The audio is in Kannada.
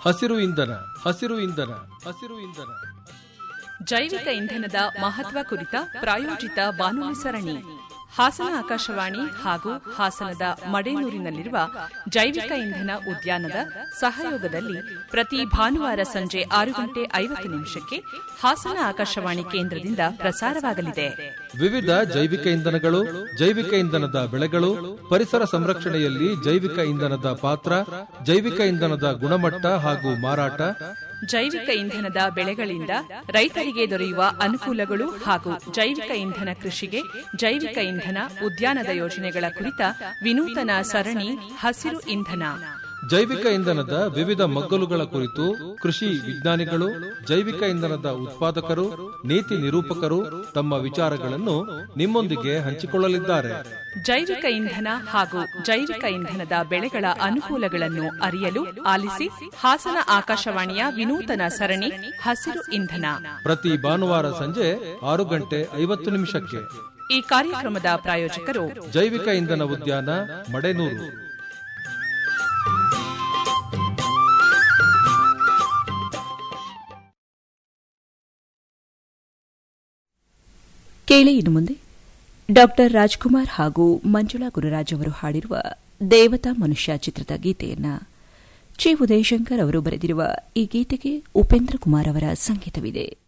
ಹಸಿರು ಇಂಧನ ಹಸಿರು ಇಂಧನ ಹಸಿರು ಇಂಧನ ಜೈವಿಕ ಇಂಧನದ ಮಹತ್ವ ಕುರಿತ ಪ್ರಾಯೋಜಿತ ಬಾನುಲಿ ಸರಣಿ ಹಾಸನ ಆಕಾಶವಾಣಿ ಹಾಗೂ ಹಾಸನದ ಮಡೇನೂರಿನಲ್ಲಿರುವ ಜೈವಿಕ ಇಂಧನ ಉದ್ಯಾನದ ಸಹಯೋಗದಲ್ಲಿ ಪ್ರತಿ ಭಾನುವಾರ ಸಂಜೆ ಆರು ಗಂಟೆ ಐವತ್ತು ನಿಮಿಷಕ್ಕೆ ಹಾಸನ ಆಕಾಶವಾಣಿ ಕೇಂದ್ರದಿಂದ ಪ್ರಸಾರವಾಗಲಿದೆ ವಿವಿಧ ಜೈವಿಕ ಇಂಧನಗಳು ಜೈವಿಕ ಇಂಧನದ ಬೆಳೆಗಳು ಪರಿಸರ ಸಂರಕ್ಷಣೆಯಲ್ಲಿ ಜೈವಿಕ ಇಂಧನದ ಪಾತ್ರ ಜೈವಿಕ ಇಂಧನದ ಗುಣಮಟ್ಟ ಹಾಗೂ ಮಾರಾಟ ಜೈವಿಕ ಇಂಧನದ ಬೆಳೆಗಳಿಂದ ರೈತರಿಗೆ ದೊರೆಯುವ ಅನುಕೂಲಗಳು ಹಾಗೂ ಜೈವಿಕ ಇಂಧನ ಕೃಷಿಗೆ ಜೈವಿಕ ಇಂಧನ ಉದ್ಯಾನದ ಯೋಜನೆಗಳ ಕುರಿತ ವಿನೂತನ ಸರಣಿ ಹಸಿರು ಇಂಧನ ಜೈವಿಕ ಇಂಧನದ ವಿವಿಧ ಮಗ್ಗಲುಗಳ ಕುರಿತು ಕೃಷಿ ವಿಜ್ಞಾನಿಗಳು ಜೈವಿಕ ಇಂಧನದ ಉತ್ಪಾದಕರು ನೀತಿ ನಿರೂಪಕರು ತಮ್ಮ ವಿಚಾರಗಳನ್ನು ನಿಮ್ಮೊಂದಿಗೆ ಹಂಚಿಕೊಳ್ಳಲಿದ್ದಾರೆ ಜೈವಿಕ ಇಂಧನ ಹಾಗೂ ಜೈವಿಕ ಇಂಧನದ ಬೆಳೆಗಳ ಅನುಕೂಲಗಳನ್ನು ಅರಿಯಲು ಆಲಿಸಿ ಹಾಸನ ಆಕಾಶವಾಣಿಯ ವಿನೂತನ ಸರಣಿ ಹಸಿರು ಇಂಧನ ಪ್ರತಿ ಭಾನುವಾರ ಸಂಜೆ ಆರು ಗಂಟೆ ಐವತ್ತು ನಿಮಿಷಕ್ಕೆ ಈ ಕಾರ್ಯಕ್ರಮದ ಪ್ರಾಯೋಜಕರು ಜೈವಿಕ ಇಂಧನ ಉದ್ಯಾನ ಮಡೆನೂರು ಕೇಳಿ ಇನ್ನು ಮುಂದೆ ಡಾಕ್ಟರ್ ರಾಜ್ಕುಮಾರ್ ಹಾಗೂ ಮಂಜುಳಾ ಗುರುರಾಜ್ ಅವರು ಹಾಡಿರುವ ದೇವತಾ ಮನುಷ್ಯ ಚಿತ್ರದ ಗೀತೆಯನ್ನ ಚಿ ಉದಯಶಂಕರ್ ಅವರು ಬರೆದಿರುವ ಈ ಗೀತೆಗೆ ಉಪೇಂದ್ರ ಕುಮಾರ್ ಅವರ ಸಂಗೀತವಿದೆ